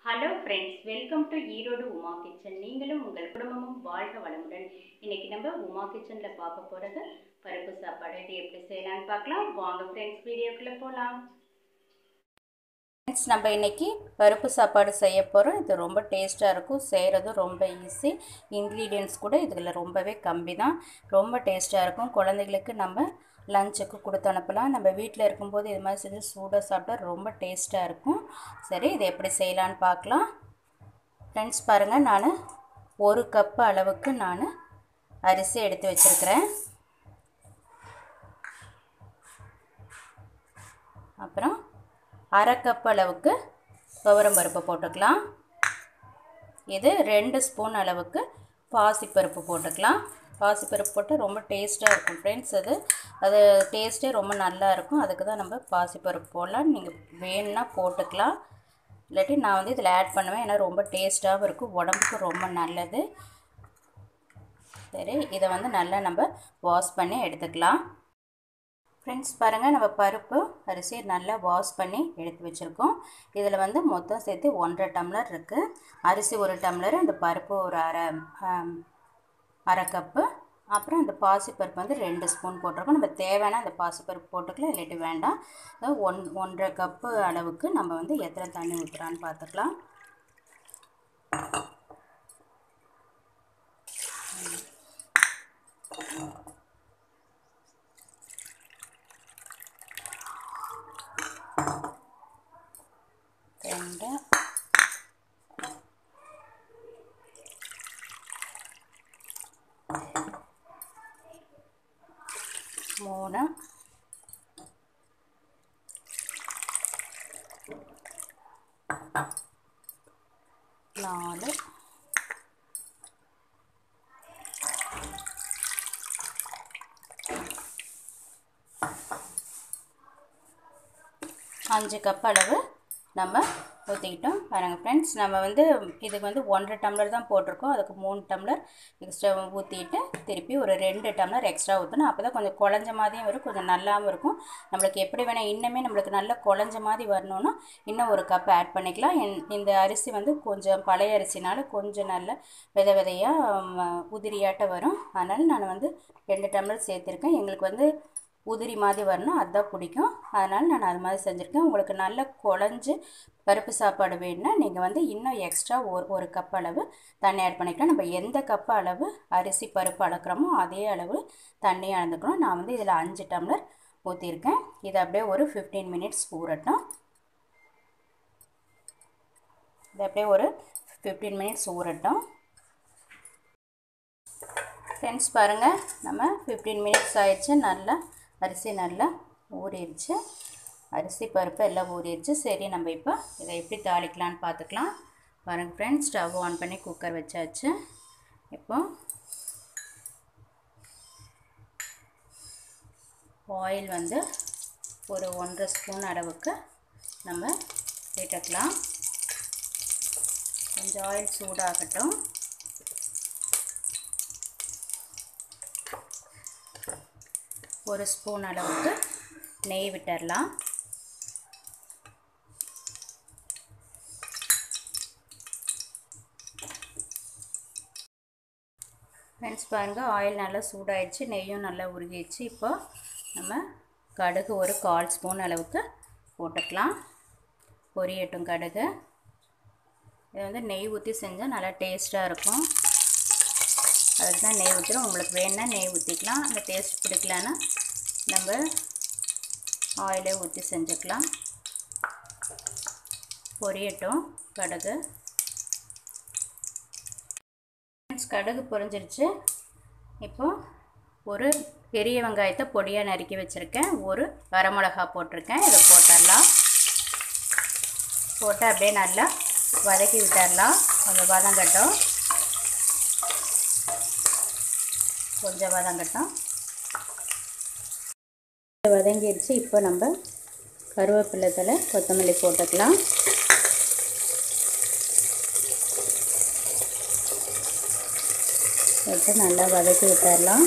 hello friends welcome to Erode Uma kitchen நீங்களும் உங்கள் குடும்பமும் வாழ்க வளமுடன் இன்னைக்கு நம்ம உமா கிச்சனில் பார்க்க போகிறது பருப்பு சாப்பாடு இது எப்படி செய்யலாம்னு பார்க்கலாம் வாங்க ஃப்ரெண்ட்ஸ் வீடியோக்குள்ளே போகலாம் ஃப்ரெண்ட்ஸ் நம்ம இன்றைக்கி பருப்பு சாப்பாடு செய்ய போகிறோம் இது ரொம்ப டேஸ்ட்டாக இருக்கும் செய்கிறதும் ரொம்ப ஈஸி இன்க்ரீடியன்ட்ஸ் கூட இதில் ரொம்பவே கம்மி தான் ரொம்ப டேஸ்ட்டாக இருக்கும் குழந்தைகளுக்கு நம்ம லஞ்சுக்கு கொடுத்து அனுப்பலாம் நம்ம வீட்டில் இருக்கும்போது இது மாதிரி செஞ்சு சூடாக சாப்பிட்டா ரொம்ப டேஸ்ட்டாக இருக்கும் சரி இது எப்படி செய்யலான்னு பார்க்கலாம் ஃப்ரெண்ட்ஸ் பாருங்கள் நான் ஒரு கப்பு அளவுக்கு நான் அரிசி எடுத்து வச்சுருக்கிறேன் அப்புறம் அரை கப் அளவுக்கு துவரம் பருப்பு போட்டுக்கலாம் இது ரெண்டு ஸ்பூன் அளவுக்கு பாசிப்பருப்பு போட்டுக்கலாம் பாசிப்பருப்பு போட்டு ரொம்ப டேஸ்ட்டாக இருக்கும் ஃப்ரெண்ட்ஸ் அது அது டேஸ்ட்டே ரொம்ப நல்லா இருக்கும் அதுக்கு தான் நம்ம பாசிப்பருப்பு போடலாம் நீங்கள் வேணும்னா போட்டுக்கலாம் இல்லாட்டி நான் வந்து இதில் ஆட் பண்ணுவேன் ஏன்னா ரொம்ப டேஸ்ட்டாகவும் இருக்கும் உடம்புக்கு ரொம்ப நல்லது சரி இதை வந்து நல்லா நம்ம வாஷ் பண்ணி எடுத்துக்கலாம் ஃப்ரெண்ட்ஸ் பாருங்கள் நம்ம பருப்பு அரிசி நல்லா வாஷ் பண்ணி எடுத்து வச்சுருக்கோம் இதில் வந்து மொத்தம் சேர்த்து ஒன்றரை டம்ளர் இருக்குது அரிசி ஒரு டம்ளர் அந்த பருப்பு ஒரு அரை அரை கப்பு அப்புறம் அந்த பாசிப்பருப்பு வந்து ரெண்டு ஸ்பூன் போட்டிருக்கோம் நம்ம தேவையான அந்த பாசிப்பருப்பு போட்டுக்கலாம் இல்லாட்டி வேண்டாம் ஒன் ஒன்றரை கப்பு அளவுக்கு நம்ம வந்து எத்தனை தண்ணி ஊற்றுறான்னு பார்த்துக்கலாம் ரெண்டு மூணு நாலு அஞ்சு கப் அளவு நம்ம ஊற்றிக்கிட்டோம் பாருங்கள் ஃப்ரெண்ட்ஸ் நம்ம வந்து இதுக்கு வந்து ஒன்றரை டம்ளர் தான் போட்டிருக்கோம் அதுக்கு மூணு டம்ளர் எக்ஸ்ட்ரா ஊற்றிட்டு திருப்பி ஒரு ரெண்டு டம்ளர் எக்ஸ்ட்ரா ஊற்றணும் அப்போ தான் கொஞ்சம் குழஞ்ச மாதிரியும் வரும் கொஞ்சம் நல்லாவும் இருக்கும் நம்மளுக்கு எப்படி வேணால் இன்னுமே நம்மளுக்கு நல்லா குழஞ்ச மாதிரி வரணும்னா இன்னும் ஒரு கப் ஆட் பண்ணிக்கலாம் இந்த அரிசி வந்து கொஞ்சம் பழைய அரிசினால கொஞ்சம் நல்ல வித விதையாக உதிரியாட்ட வரும் அதனால் நான் வந்து ரெண்டு டம்ளர் சேர்த்துருக்கேன் எங்களுக்கு வந்து உதிரி மாதிரி வரணும் அதுதான் பிடிக்கும் அதனால் நான் அது மாதிரி செஞ்சுருக்கேன் உங்களுக்கு நல்ல குழஞ்சி பருப்பு சாப்பாடு வேணும்னா நீங்கள் வந்து இன்னும் எக்ஸ்ட்ரா ஒரு ஒரு கப் அளவு தண்ணி ஆட் பண்ணிக்கலாம் நம்ம எந்த கப்பு அளவு அரிசி பருப்பு அளக்குறோமோ அதே அளவு தண்ணி அளந்துக்கணும் நான் வந்து இதில் அஞ்சு டம்ளர் ஊற்றிருக்கேன் இது அப்படியே ஒரு ஃபிஃப்டீன் மினிட்ஸ் ஊறட்டும் இது அப்படியே ஒரு ஃபிஃப்டீன் மினிட்ஸ் ஊறட்டும் ஃப்ரெண்ட்ஸ் பாருங்கள் நம்ம ஃபிஃப்டீன் மினிட்ஸ் ஆயிடுச்சு நல்லா அரிசி நல்லா ஊறிடுச்சு அரிசி பருப்பு எல்லாம் ஊறிடுச்சு சரி நம்ம இப்போ இதை எப்படி தாளிக்கலான்னு பார்த்துக்கலாம் பாருங்கள் ஃப்ரெண்ட்ஸ் ஸ்டவ் ஆன் பண்ணி குக்கர் வச்சாச்சு இப்போ ஆயில் வந்து ஒரு ஒன்றரை ஸ்பூன் அளவுக்கு நம்ம விட்டுக்கலாம் கொஞ்சம் ஆயில் சூடாகட்டும் ஒரு ஸ்பூன் அளவுக்கு நெய் விட்டுடலாம் ஃப்ரெண்ட்ஸ் பாருங்கள் ஆயில் நல்லா சூடாயிடுச்சு நெய்யும் நல்லா உருகிடுச்சு இப்போ நம்ம கடுகு ஒரு கால் ஸ்பூன் அளவுக்கு போட்டுக்கலாம் பொரியட்டும் கடுகு இது வந்து நெய் ஊற்றி செஞ்சால் நல்லா டேஸ்ட்டாக இருக்கும் அதுக்கு தான் நெய் ஊற்றுறோம் உங்களுக்கு வேணுன்னா நெய் ஊற்றிக்கலாம் அந்த டேஸ்ட் பிடிக்கலன்னா நம்ம ஆயிலே ஊற்றி செஞ்சுக்கலாம் பொரியட்டும் கடுகு கடுகு பொரிஞ்சிருச்சு இப்போது ஒரு பெரிய வெங்காயத்தை பொடியாக நறுக்கி வச்சுருக்கேன் ஒரு வரமிளகா போட்டிருக்கேன் இதை போட்டுடலாம் போட்டு அப்படியே நல்லா வதக்கி விட்டுடலாம் கொஞ்சம் வதங்கட்டும் கொஞ்சம் வதங்கட்டும் வதங்கிடுச்சு இப்போ நம்ம கருவேப்பிலை தலை கொத்தமல்லி போட்டுக்கலாம் போட்டு நல்லா வதக்கி விட்டுடலாம்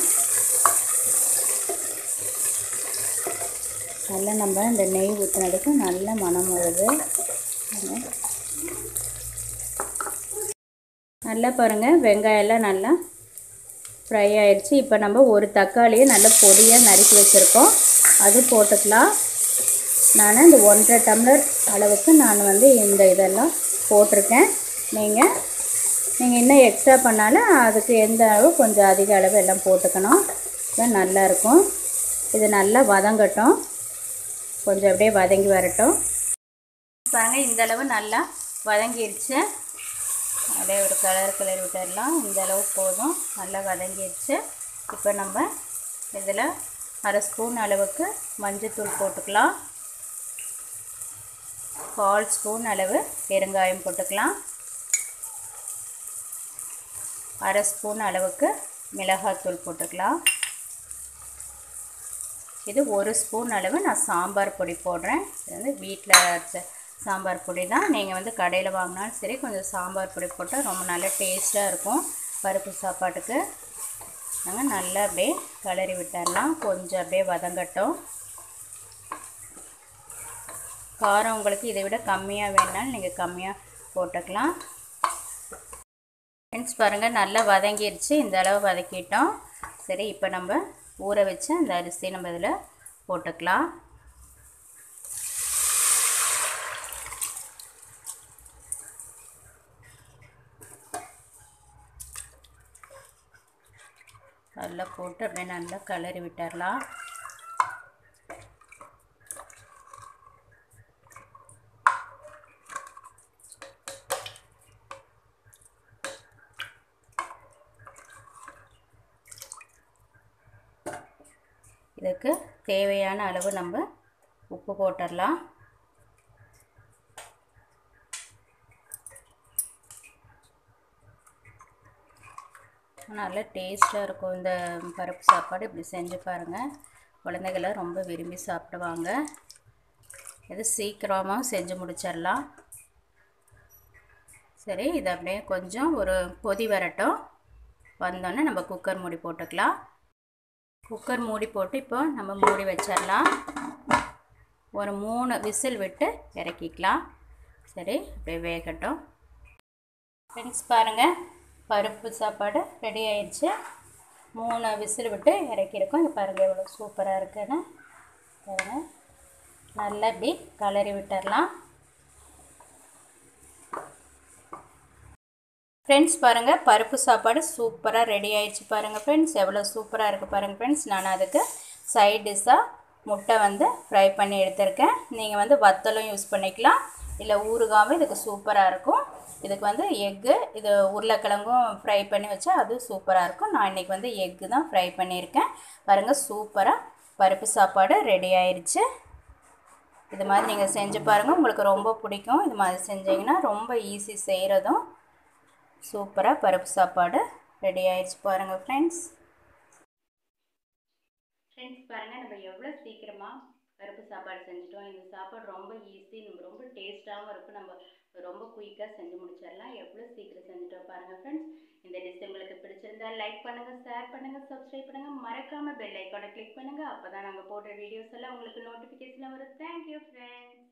நல்லா நம்ம இந்த நெய் ஊற்றினதுக்கு நல்ல மனம் வருது நல்லா பாருங்கள் வெங்காயம்லாம் நல்லா ஃப்ரை ஆயிடுச்சு இப்போ நம்ம ஒரு தக்காளியை நல்லா பொடியாக நறுக்கி வச்சுருக்கோம் அது போட்டுக்கலாம் நான் இந்த ஒன்றரை டம்ளர் அளவுக்கு நான் வந்து இந்த இதெல்லாம் போட்டிருக்கேன் நீங்கள் நீங்கள் இன்னும் எக்ஸ்ட்ரா பண்ணாலும் அதுக்கு எந்த அளவு கொஞ்சம் அதிக அளவு எல்லாம் போட்டுக்கணும் இப்போ நல்லாயிருக்கும் இது நல்லா வதங்கட்டும் கொஞ்சம் அப்படியே வதங்கி வரட்டும் பாருங்கள் இந்த அளவு நல்லா வதங்கிடுச்சு அப்படியே ஒரு கலர் கலர் விட்டுடலாம் இந்த அளவு போதும் நல்லா வதங்கிடுச்சு இப்போ நம்ம இதில் அரை ஸ்பூன் அளவுக்கு மஞ்சத்தூள் போட்டுக்கலாம் கால் ஸ்பூன் அளவு பெருங்காயம் போட்டுக்கலாம் அரை ஸ்பூன் அளவுக்கு மிளகாத்தூள் போட்டுக்கலாம் இது ஒரு ஸ்பூன் அளவு நான் சாம்பார் பொடி போடுறேன் இது வந்து வீட்டில் அரைச்ச சாம்பார் பொடி தான் நீங்கள் வந்து கடையில் வாங்கினாலும் சரி கொஞ்சம் சாம்பார் பொடி போட்டால் ரொம்ப நல்லா டேஸ்ட்டாக இருக்கும் பருப்பு சாப்பாட்டுக்கு நாங்கள் நல்லா அப்படியே கிளறி விட்டுடலாம் கொஞ்சம் அப்படியே வதங்கட்டும் காரம் உங்களுக்கு இதை விட கம்மியாக வேணாலும் நீங்கள் கம்மியாக போட்டுக்கலாம் ஃப்ரெண்ட்ஸ் பாருங்கள் நல்லா வதங்கிடுச்சு இந்த அளவு வதக்கிட்டோம் சரி இப்போ நம்ம ஊற வச்சு அந்த அரிசி நம்ம இதில் போட்டுக்கலாம் நல்லா போட்டு அப்படியே நல்லா கிளறி விட்டுடலாம் இதுக்கு தேவையான அளவு நம்ம உப்பு போட்டுடலாம் நல்லா டேஸ்ட்டாக இருக்கும் இந்த பருப்பு சாப்பாடு இப்படி செஞ்சு பாருங்கள் குழந்தைகள்லாம் ரொம்ப விரும்பி சாப்பிடுவாங்க இது சீக்கிரமாக செஞ்சு முடிச்சிடலாம் சரி இது அப்படியே கொஞ்சம் ஒரு கொதி வரட்டும் வந்தோடனே நம்ம குக்கர் மூடி போட்டுக்கலாம் குக்கர் மூடி போட்டு இப்போ நம்ம மூடி வச்சிடலாம் ஒரு மூணு விசில் விட்டு இறக்கிக்கலாம் சரி அப்படியே வேகட்டும் ஃப்ரெண்ட்ஸ் பாருங்கள் பருப்பு சாப்பாடு ரெடி ஆயிடுச்சு மூணு விசில் விட்டு இறக்கியிருக்கோம் இங்கே பாருங்கள் எவ்வளோ சூப்பராக இருக்குன்னு பாருங்கள் நல்லா இப்படி கலரி விட்டுடலாம் ஃப்ரெண்ட்ஸ் பாருங்கள் பருப்பு சாப்பாடு சூப்பராக ரெடி ஆயிடுச்சு பாருங்கள் ஃப்ரெண்ட்ஸ் எவ்வளோ சூப்பராக இருக்குது பாருங்கள் ஃப்ரெண்ட்ஸ் நான் அதுக்கு சைட் டிஷ்ஷாக முட்டை வந்து ஃப்ரை பண்ணி எடுத்திருக்கேன் நீங்கள் வந்து வத்தலும் யூஸ் பண்ணிக்கலாம் இல்லை ஊறுகாவும் இதுக்கு சூப்பராக இருக்கும் இதுக்கு வந்து எக்கு இது உருளைக்கிழங்கும் ஃப்ரை பண்ணி வச்சா அது சூப்பராக இருக்கும் நான் இன்றைக்கி வந்து எக்கு தான் ஃப்ரை பண்ணியிருக்கேன் பாருங்கள் சூப்பராக பருப்பு சாப்பாடு ரெடி ஆயிடுச்சு இது மாதிரி நீங்கள் செஞ்சு பாருங்கள் உங்களுக்கு ரொம்ப பிடிக்கும் இது மாதிரி செஞ்சீங்கன்னா ரொம்ப ஈஸி செய்கிறதும் சூப்பராக பருப்பு சாப்பாடு ரெடி ஆயிடுச்சு பாருங்கள் ஃப்ரெண்ட்ஸ் ஃப்ரெண்ட்ஸ் பாருங்கள் நம்ம எவ்வளோ சீக்கிரமாக பருப்பு சாப்பாடு செஞ்சுட்டோம் இந்த சாப்பாடு ரொம்ப ஈஸி நம்ம ரொம்ப டேஸ்ட்டாகவும் இருக்கும் நம்ம ரொம்ப குயிக்காக செஞ்சு முடிச்சிடலாம் எவ்வளோ சீக்கிரம் செஞ்சுட்டோம் பாருங்கள் ஃப்ரெண்ட்ஸ் இந்த டிஷ் உங்களுக்கு பிடிச்சிருந்தா லைக் பண்ணுங்கள் ஷேர் பண்ணுங்கள் சப்ஸ்கிரைப் பண்ணுங்கள் மறக்காமல் பெல் ஐக்கானை கிளிக் பண்ணுங்கள் அப்போ தான் நாங்கள் போடுற வீடியோஸ் எல்லாம் உங்களுக்கு நோட்டிஃபிகேஷனில் வரும் தேங்க்யூ ஃப்ரெண்ட்ஸ்